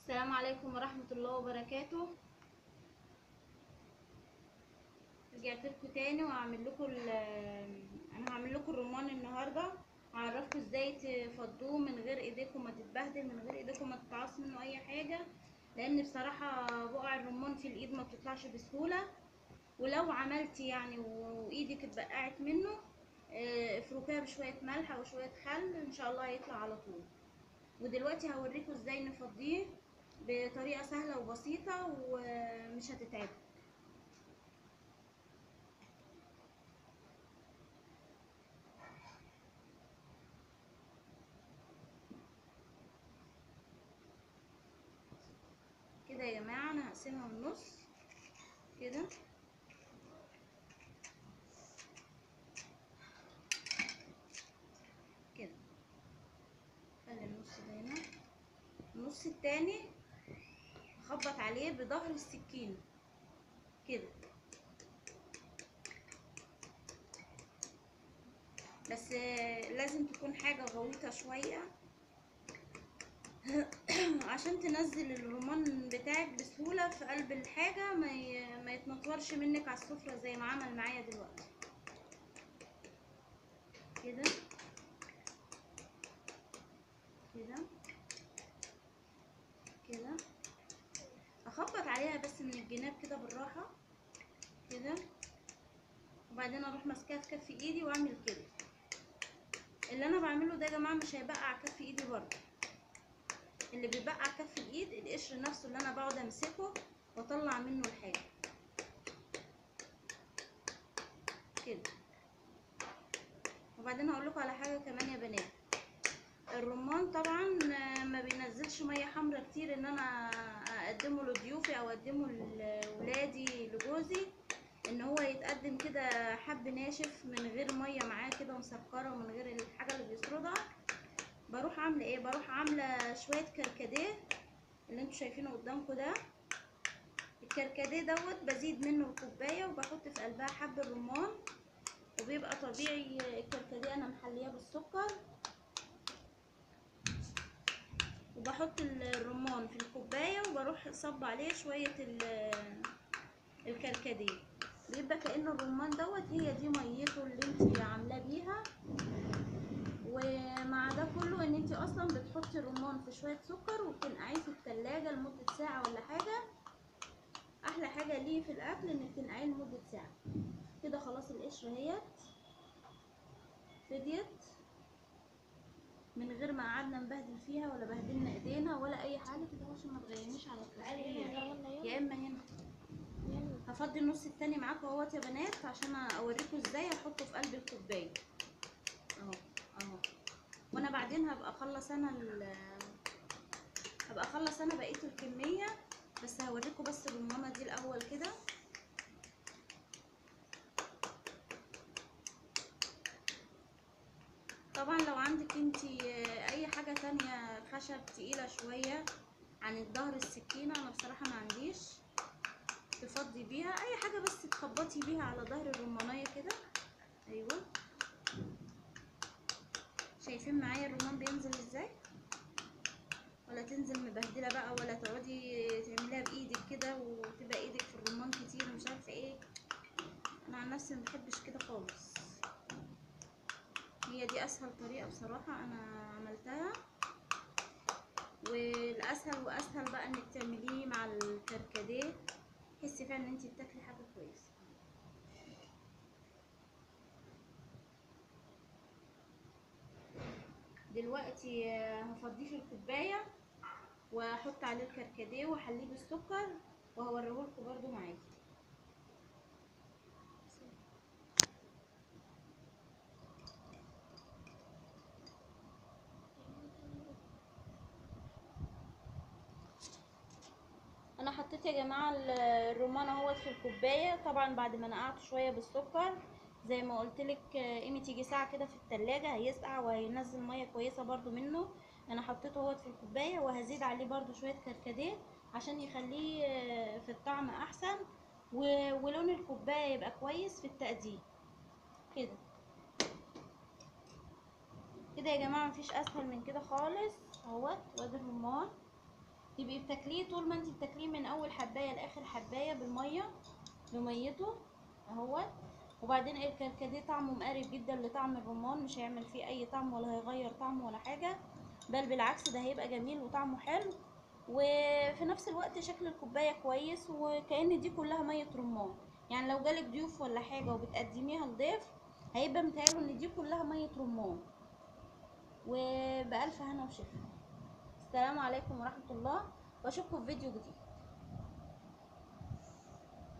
السلام عليكم ورحمة الله وبركاته رجعت لكم تاني وهعمل لكم ال- انا هعمل لكم الرمان النهارده هعرفكم ازاي تفضوه من غير ايديكم ما تتبهدل من غير ايديكم ما تتعص منه اي حاجه لان بصراحه بقع الرمان في الايد ما بتطلعش بسهوله ولو عملتي يعني وايدك اتبقعت منه آه، افركيها بشويه ملح او شويه خل ان شاء الله هيطلع على طول ودلوقتي هوريكم ازاي نفضيه بطريقه سهله وبسيطه ومش هتتعبوا كده يا جماعه انا هقسمها من النص كده كده خلي النص ده هنا النص التاني اخبط عليه بظهر السكينه كده بس لازم تكون حاجه غويطه شويه عشان تنزل الرمان بتاعك بسهولة في قلب الحاجة ما, ي... ما يتنطورش منك على السفرة زي ما عمل معايا دلوقتي كده كده كده اخبط عليها بس من الجناب كده بالراحة كده وبعدين اروح ماسكاها في كف ايدي واعمل كده اللي انا بعمله ده يا جماعة مش هيبقى على كف ايدي برضه اللي بيبقى على كف الايد القشر نفسه اللي انا بقعد امسكه واطلع منه الحاجه كده وبعدين هقول لكم على حاجه كمان يا بنات الرمان طبعا ما بينزلش ميه حمراء كتير ان انا اقدمه لضيوفي او اقدمه لولادي لجوزي ان هو يتقدم كده حب ناشف من غير ميه معاه كده مسكره ومن غير الحاجه اللي بيسردها بروح عامله ايه بروح عامله شويه كركديه اللي انتوا شايفينه قدامكم ده الكركديه دوت بزيد منه الكوبايه وبحط في قلبها حب الرمان وبيبقى طبيعي الكركديه انا محليه بالسكر وبحط الرمان في الكوبايه وبروح صب عليه شويه الكركديه بيبقى كأن الرمان دوت هي دي ميته اللي انت عاملاه بيها ومع ده كله ان انت اصلا بتحطي الرمان في شويه سكر وبتنقعيه في التلاجة لمده ساعه ولا حاجه احلى حاجه ليه في الاكل انك تنقعيه لمده ساعه كده خلاص القشره اهيت فديت من غير ما قعدنا نبهدل فيها ولا بهدلنا ايدينا ولا اي حاجه كده عشان ما تغيرنيش على التصوير يا اما هنا هفضي النص التاني معاكم اهوت يا بنات عشان اوريكم ازاي احطه في قلب الكوبايه اهو اهو وانا بعدين هبقى اخلص انا ال هبقى اخلص انا بقيه الكميه بس هوريكم بس الرمانه دي الاول كده طبعا لو عندك انتي اي حاجه تانية خشب تقيله شويه عن الظهر السكينه انا بصراحه ما عنديش تفضي بيها اي حاجه بس تخبطي بيها على ظهر الرمانيه كده ايوه شايفين معايا الرمان بينزل ازاي ولا تنزل مبهدله بقى ولا تقعدي تعمليها بايدك كده وتبقى ايدك في الرمان كتير ومش عارفه ايه انا عن نفسي مبحبش كده خالص هي دي اسهل طريقه بصراحه انا عملتها والاسهل واسهل بقى انك تعمليه مع الكركديه تحسي فعلا ان انت بتاكلي حاجه كويسه دلوقتي هفضيه في الكوبايه واحط عليه الكركديه واحليه بالسكر وهوريهولكوا برضو معاكي انا حطيت يا جماعه الرمان اهوت في الكوبايه طبعا بعد ما نقعته شويه بالسكر زي ما قلت لك قيمه يجي ساعه كده في التلاجة هيسقع وهينزل ميه كويسه برضو منه انا حطيته اهوت في الكوبايه وهزيد عليه برضو شويه كركديه عشان يخليه في الطعم احسن ولون الكوبايه يبقى كويس في التقديم كده كده يا جماعه مفيش اسهل من كده خالص اهوت وادي الرمان تبقي بتاكليه طول ما انت بتاكليه من اول حبايه لاخر حبايه بالميه بميته اهوت وبعدين الكركديه طعمه مقارب جدا لطعم الرمان مش هيعمل فيه اي طعم ولا هيغير طعمه ولا حاجه بل بالعكس ده هيبقى جميل وطعمه حلو وفي نفس الوقت شكل الكوبايه كويس وكأن دي كلها ميه رمان يعني لو جالك ضيوف ولا حاجه وبتقدميها لضيف هيبقى متهيأله ان دي كلها ميه رمان وبألف هنا وشفا السلام عليكم ورحمه الله واشوفكم في فيديو جديد